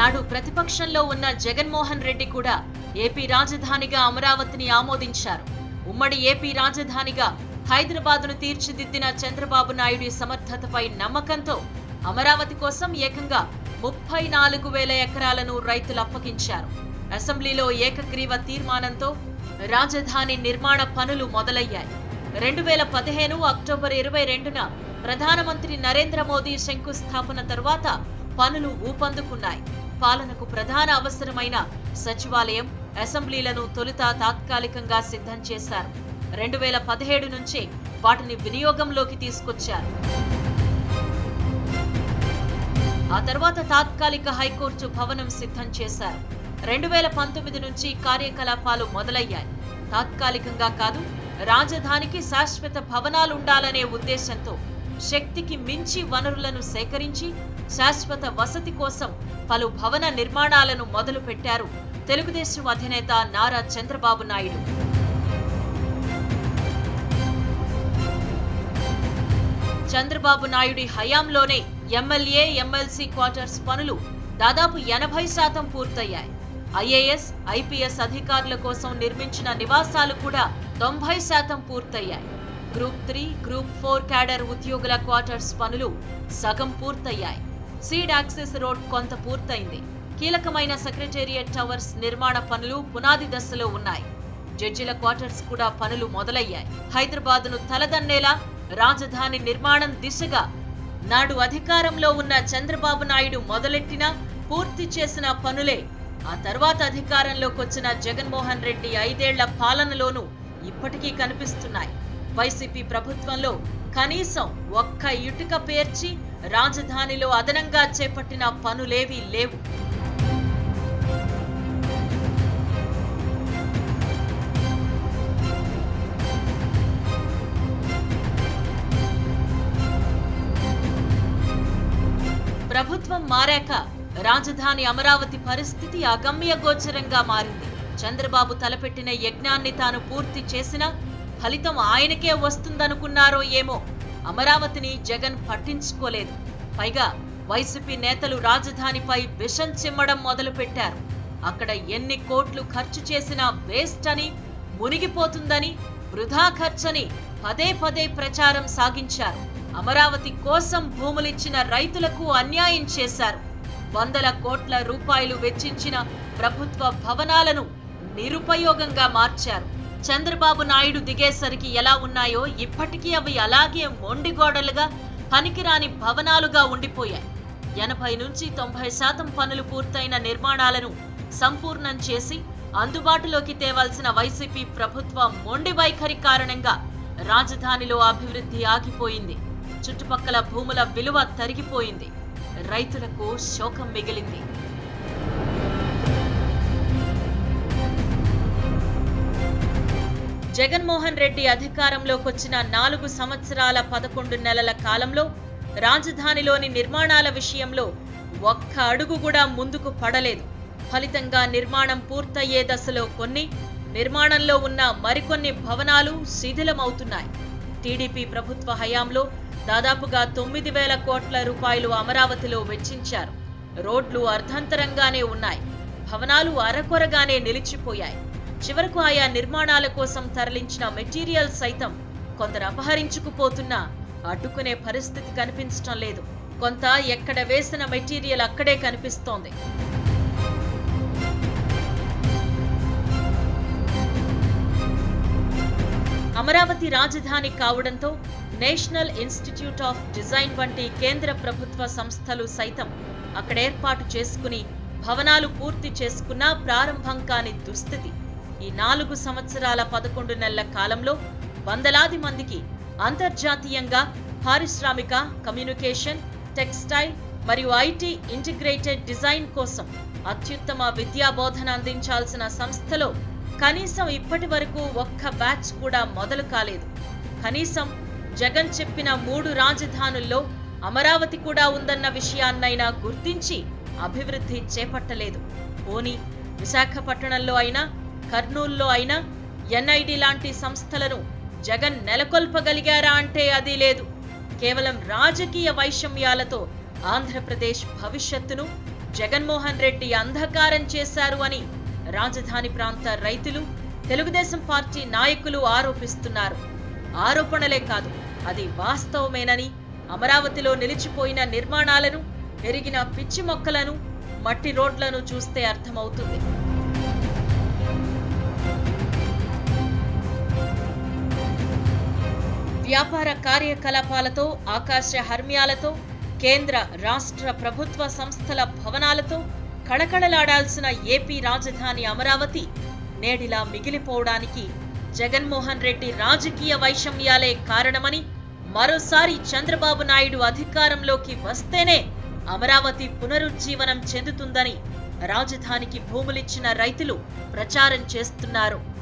నాడు ప్రతిపక్షంలో ఉన్న జగన్మోహన్ రెడ్డి కూడా ఏపీ రాజధానిగా అమరావతిని ఆమోదించారు ఉమ్మడి ఏపీ రాజధానిగా హైదరాబాదును తీర్చిదిద్దిన చంద్రబాబు నాయుడి సమర్థతపై నమ్మకంతో అమరావతి కోసం ఏకంగా ముప్పై నాలుగు వేల ఎకరాలను రైతులు అప్పగించారు అసెంబ్లీలో ఏకగ్రీవ తీర్మానంతో రాజధాని నిర్మాణ పనులు మొదలయ్యాయి రెండు వేల పదిహేను అక్టోబర్ ఇరవై రెండున ప్రధానమంత్రి నరేంద్ర మోదీ శంకుస్థాపన తరువాత పనులు ఊపందుకున్నాయి పాలనకు ప్రధాన అవసరమైన సచివాలయం అసెంబ్లీలను తొలుత తాత్కాలికంగా సిద్ధం చేశారు రెండు వేల పదిహేడు నుంచే వాటిని వినియోగంలోకి తీసుకొచ్చారు ఆ తర్వాత తాత్కాలిక హైకోర్టు భవనం సిద్ధం చేశారు రెండు వేల పంతొమ్మిది నుంచి కార్యకలాపాలు మొదలయ్యాయి తాత్కాలికంగా కాదు రాజధానికి శాశ్వత భవనాలుండాలనే ఉద్దేశంతో శక్తికి మించి వనరులను సేకరించి శాశ్వత వసతి కోసం పలు భవన నిర్మాణాలను మొదలుపెట్టారు తెలుగుదేశం అధినేత నారా చంద్రబాబు నాయుడు చంద్రబాబు నాయుడి హయాంలోనే ఎమ్మెల్యే ఎమ్మెల్సీ క్వార్టర్స్ పనులు దాదాపు ఎనభై శాతం పూర్తయ్యాయి ఐఏఎస్ ఐపీఎస్ అధికారుల కోసం నిర్మించిన నివాసాలు కూడా తొంభై శాతం పూర్తయ్యాయి group three group four cadre ఉద్యోగుల క్వార్టర్స్ పనులు సగం పూర్తయ్యాయి సీడ్ యాక్సెస్ రోడ్ కొంత పూర్తయింది కీలకమైన సెక్రటేరియట్ టవర్స్ నిర్మాణ పనులు పునాది దశలో ఉన్నాయి జడ్జిల క్వార్టర్స్ కూడా పనులు మొదలయ్యాయి హైదరాబాద్ను తలదన్నేలా రాజధాని నిర్మాణం దిశగా నాడు అధికారంలో ఉన్న చంద్రబాబు నాయుడు మొదలెట్టిన పూర్తి చేసిన పనులే ఆ తర్వాత అధికారంలోకి వచ్చిన జగన్మోహన్ రెడ్డి ఐదేళ్ల పాలనలోనూ ఇప్పటికీ కనిపిస్తున్నాయి వైసీపీ ప్రభుత్వంలో కనీసం ఒక్క ఇటుక పేర్చి రాజధానిలో అదనంగా చేపట్టిన పనులేవీ లేవు ప్రభుత్వం మారాక రాజధాని అమరావతి పరిస్థితి అగమ్య గోచరంగా మారింది చంద్రబాబు తలపెట్టిన యజ్ఞాన్ని తాను పూర్తి చేసినా ఫలితం ఆయనకే వస్తుందనుకున్నారో ఏమో అమరావతిని జగన్ పట్టించుకోలేదు పైగా వైసీపీ నేతలు రాజధానిపై విషం చిమ్మడం మొదలుపెట్టారు అక్కడ ఎన్ని కోట్లు ఖర్చు చేసినా వేస్ట్ అని మునిగిపోతుందని వృధా ఖర్చని పదే పదే ప్రచారం సాగించారు అమరావతి కోసం భూములిచ్చిన రైతులకు అన్యాయం చేశారు వందల కోట్ల రూపాయలు వెచ్చించిన ప్రభుత్వ భవనాలను నిరుపయోగంగా మార్చారు చంద్రబాబు నాయుడు దిగేసరికి ఎలా ఉన్నాయో ఇప్పటికీ అవి అలాగే మొండిగోడలుగా పనికిరాని భవనాలుగా ఉండిపోయాయి ఎనభై నుంచి తొంభై శాతం పనులు పూర్తయిన నిర్మాణాలను సంపూర్ణం చేసి అందుబాటులోకి తేవాల్సిన వైసీపీ ప్రభుత్వ మొండి వైఖరి కారణంగా రాజధానిలో అభివృద్ధి ఆగిపోయింది చుట్టుపక్కల భూముల విలువ తరిగిపోయింది రైతులకు శోకం మిగిలింది జగన్మోహన్ రెడ్డి అధికారంలోకి వచ్చిన నాలుగు సంవత్సరాల పదకొండు నెలల కాలంలో రాజధానిలోని నిర్మాణాల విషయంలో ఒక్క అడుగు కూడా ముందుకు పడలేదు ఫలితంగా నిర్మాణం పూర్తయ్యే దశలో కొన్ని నిర్మాణంలో ఉన్న మరికొన్ని భవనాలు శిథిలమవుతున్నాయి టీడీపీ ప్రభుత్వ హయాంలో దాదాపుగా తొమ్మిది వేల కోట్ల రూపాయలు అమరావతిలో వెచ్చించారు రోడ్లు అర్ధంతరంగానే ఉన్నాయి భవనాలు అరకొరగానే నిలిచిపోయాయి చివరకు ఆయా నిర్మాణాల కోసం తరలించిన మెటీరియల్ సైతం కొందరు అపహరించుకుపోతున్నా అడ్డుకునే పరిస్థితి కనిపించటం లేదు కొంత ఎక్కడ వేసిన మెటీరియల్ అక్కడే కనిపిస్తోంది అమరావతి రాజధాని కావడంతో నేషనల్ ఇన్స్టిట్యూట్ ఆఫ్ డిజైన్ వంటి కేంద్ర ప్రభుత్వ సంస్థలు సైతం అక్కడ ఏర్పాటు చేసుకుని భవనాలు పూర్తి చేసుకున్నా ప్రారంభం కాని దుస్థితి ఈ నాలుగు సంవత్సరాల పదకొండు నెలల కాలంలో వందలాది మందికి అంతర్జాతీయంగా పారిశ్రామిక కమ్యూనికేషన్ టెక్స్టైల్ మరియు ఐటీ ఇంటిగ్రేటెడ్ డిజైన్ కోసం అత్యుత్తమ విద్యా బోధన అందించాల్సిన సంస్థలో కనీసం ఇప్పటి వరకు ఒక్క బ్యాచ్ కూడా మొదలు కాలేదు కనీసం జగన్ చెప్పిన మూడు రాజధానుల్లో అమరావతి కూడా ఉందన్న విషయాన్నైనా గుర్తించి అభివృద్ధి చేపట్టలేదు పోనీ విశాఖపట్టణంలో అయినా కర్నూల్లో అయినా ఎన్ఐడి లాంటి సంస్థలను జగన్ నెలకొల్పగలిగారా అంటే అది లేదు కేవలం రాజకీయ వైషమ్యాలతో ఆంధ్రప్రదేశ్ భవిష్యత్తును జగన్మోహన్ రెడ్డి అంధకారం చేశారు అని రాజధాని ప్రాంత రైతులు తెలుగుదేశం పార్టీ నాయకులు ఆరోపిస్తున్నారు ఆరోపణలే కాదు అది వాస్తవమేనని అమరావతిలో నిలిచిపోయిన నిర్మాణాలను పెరిగిన పిచ్చి మొక్కలను మట్టి రోడ్లను చూస్తే అర్థమవుతుంది వ్యాపార కార్యకలాపాలతో ఆకాశ హర్మ్యాలతో కేంద్ర రాష్ట్ర ప్రభుత్వ సంస్థల భవనాలతో కళకళలాడాల్సిన ఏపీ రాజధాని అమరావతి నేడిలా మిగిలిపోవడానికి జగన్మోహన్ రెడ్డి రాజకీయ వైషమ్యాలే కారణమని మరోసారి చంద్రబాబు నాయుడు అధికారంలోకి వస్తేనే అమరావతి పునరుజ్జీవనం చెందుతుందని రాజధానికి భూములిచ్చిన రైతులు ప్రచారం చేస్తున్నారు